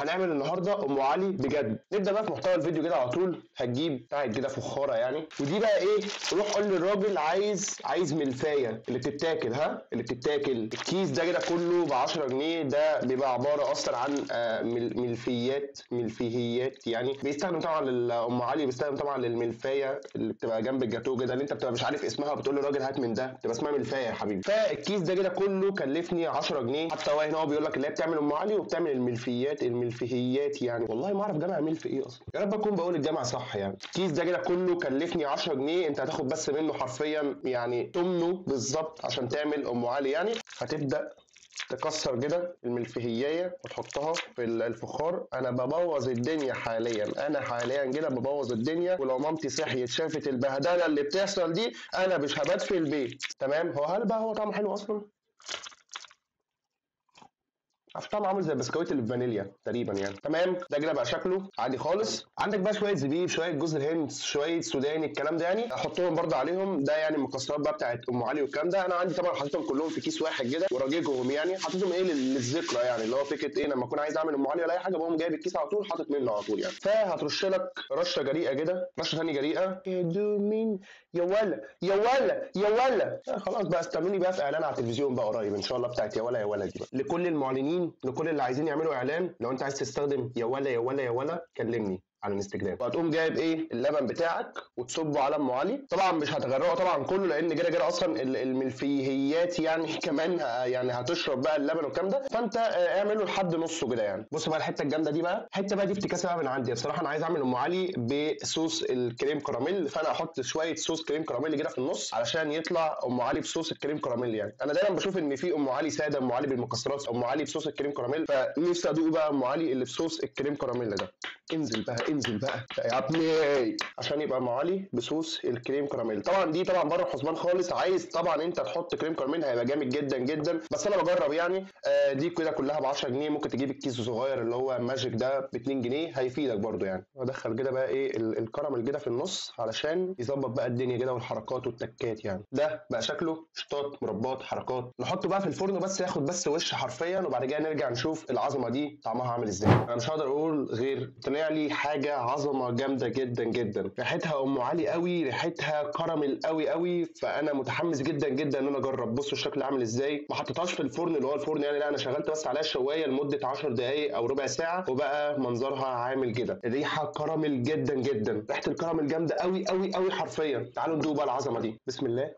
هنعمل النهارده ام علي بجد نبدا بقى في محتوى الفيديو كده على طول هتجيب بتاعت كده فخاره يعني ودي بقى ايه روح قول للراجل عايز عايز ملفايه اللي بتتاكل ها اللي بتتاكل الكيس ده كده كله ب 10 جنيه ده بيبقى عباره اصلا عن آه، مل- ملفيات ملفيهيات يعني بيستخدم طبعا لام علي بيستخدم طبعا للملفايه اللي بتبقى جنب الجاتوه كده اللي انت بتبقى مش عارف اسمها وبتقول للراجل هات من ده بتبقى اسمها ملفايه يا حبيبي فالكيس ده كده كله كلفني 10 جنيه حتى هو هنا هو بيقول لك اللي هي بتعمل ام علي وبتعمل الملفيات الملفيهيات يعني والله ما اعرف جامع ملف ايه اصلا يا رب اكون بقول الجامعه صح يعني الكيس ده كده كله كلفني 10 جنيه انت هتاخد بس منه حرفيا يعني تمنه بالظبط عشان تعمل ام علي يعني هتبدا تكسر كده الملفهيايه وتحطها في الفخار انا ببوظ الدنيا حاليا انا حاليا كده ببوظ الدنيا ولو مامتي صحيت شافت البهدله اللي بتحصل دي انا مش هبات في البيت تمام هو هل بقى هو طعمه حلو اصلا عارف طعمه عامل زي البسكويت اللي بفانيليا تقريبا يعني تمام ده كده بقى شكله عادي خالص عندك بقى شويه زبيب شويه جوز الهند شويه سوداني الكلام ده يعني احطهم برضه عليهم ده يعني المكسرات بقى بتاعت ام علي والكلام ده انا عندي طبعا حاططهم كلهم في كيس واحد كده وراججهم يعني حاططهم ايه لل- للذكرى يعني اللي هو فكره ايه لما اكون عايز اعمل ام علي ولا اي حاجه بقوم جايب الكيس على طول حاطط منه على طول يعني فهترش لك رشه جريئه كده رشه ثانيه جريئه يا مين يا ولا يا ولا يا ولا آه خلاص بقى استنوني بقى في اعلان على التلفزيون بقى قريب ان شاء الله بتاعت يا ولا يا ولا دي بقى لكل المعلنين لكل اللي عايزين يعملوا اعلان لو انت عايز تستخدم يا ولا يا ولا يا ولا كلمني على الانستجرام وهتقوم جايب ايه اللبن بتاعك وتصبه على ام علي طبعا مش هتغرقه طبعا كله لان كده كده اصلا ال- الملفيهيات يعني كمان ه- يعني هتشرب بقى اللبن والكلام ده فانت آه، اعمله لحد نصه كده يعني بص بقى الحته الجامده دي بقى الحته بقى دي افتكاسه بقى من عندي بصراحه انا عايز اعمل ام علي بصوص الكريم كراميل فانا احط شويه صوص كريم كراميل كده في النص علشان يطلع ام علي بصوص الكريم كراميل يعني انا دايما بشوف ان في ام علي ساده ام علي بالمكسرات ام علي بصوص الكريم كراميل فنفسي ادوق بقى ام علي اللي بصوص الكريم كراميل ده انزل بقى انزل بقى يا ابني عشان يبقى ام علي بصوص الكريم كراميل طبعا دي طبعا بره الحسبان خالص عايز طبعا انت تحط كريم كراميل هيبقى جامد جدا جدا بس انا بجرب يعني آه دي كده كلها ب 10 جنيه ممكن تجيب الكيس الصغير اللي هو ماجيك ده ب 2 جنيه هيفيدك برضو يعني وادخل كده بقى ايه ال- الكراميل كده في النص علشان يظبط بقى الدنيا كده والحركات والتكات يعني ده بقى شكله شطات مربات حركات نحطه بقى في الفرن بس ياخد بس وش حرفيا وبعد كده نرجع نشوف العظمه دي طعمها عامل ازاي انا مش هقدر اقول غير طلع لي حاجه عظمه جامده جدا جدا ريحتها ام علي قوي ريحتها كراميل قوي قوي فانا متحمس جدا جدا ان انا اجرب بصوا الشكل عامل ازاي ما حطيتهاش في الفرن اللي هو الفرن يعني لا انا شغلت بس عليها الشوايه لمده 10 دقائق او ربع ساعه وبقى منظرها عامل كده الريحه كراميل جدا جدا ريحه الكراميل جامده قوي قوي قوي حرفيا تعالوا ندوق بقى العظمه دي بسم الله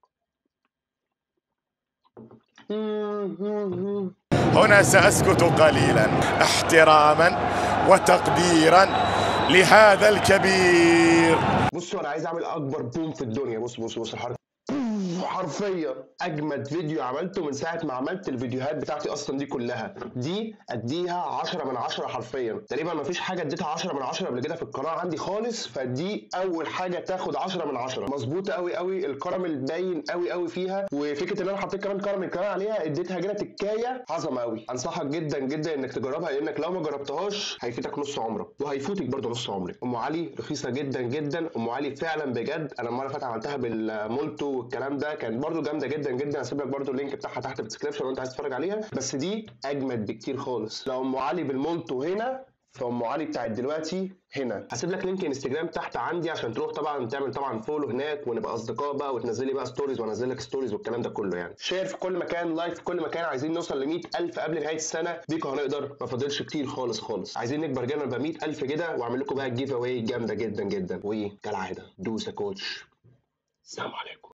هنا سأسكت قليلا احتراما وتقديرا لهذا الكبير بصوا انا عايز اعمل اكبر بوم في الدنيا بص بص بص الحركه حرفيا اجمد فيديو عملته من ساعه ما عملت الفيديوهات بتاعتي اصلا دي كلها دي اديها 10 من 10 حرفيا تقريبا ما فيش حاجه اديتها 10 من 10 قبل كده في القناه عندي خالص فدي اول حاجه تاخد 10 من 10 مظبوطه قوي قوي الكراميل باين قوي قوي فيها وفكره ان انا حطيت كمان كراميل كمان عليها اديتها كده تكايه عظمه قوي انصحك جدا جدا انك تجربها لانك لو ما جربتهاش هيفيدك نص عمرك وهيفوتك برضه نص عمرك ام علي رخيصه جدا جدا ام علي فعلا بجد انا المره اللي فاتت عملتها بالمولتو والكلام ده كانت برضه جامده جدا جدا هسيب لك برضه اللينك بتاعها تحت في الديسكربشن لو انت عايز تتفرج عليها بس دي اجمد بكتير خالص لو ام علي بالمولتو هنا فام علي بتاعت دلوقتي هنا هسيب لك لينك انستجرام تحت عندي عشان تروح طبعا تعمل طبعا فولو هناك ونبقى اصدقاء بقى وتنزل لي بقى ستوريز وانزل لك ستوريز والكلام ده كله يعني شير في كل مكان لايك في كل مكان عايزين نوصل ل 100000 قبل نهايه السنه بيكو هنقدر ما فاضلش كتير خالص خالص عايزين نكبر جامد نبقى 100000 كده واعمل لكم بقى الجيف اواي جامده جدا جدا وكالعاده دوس يا كوتش السلام عليكم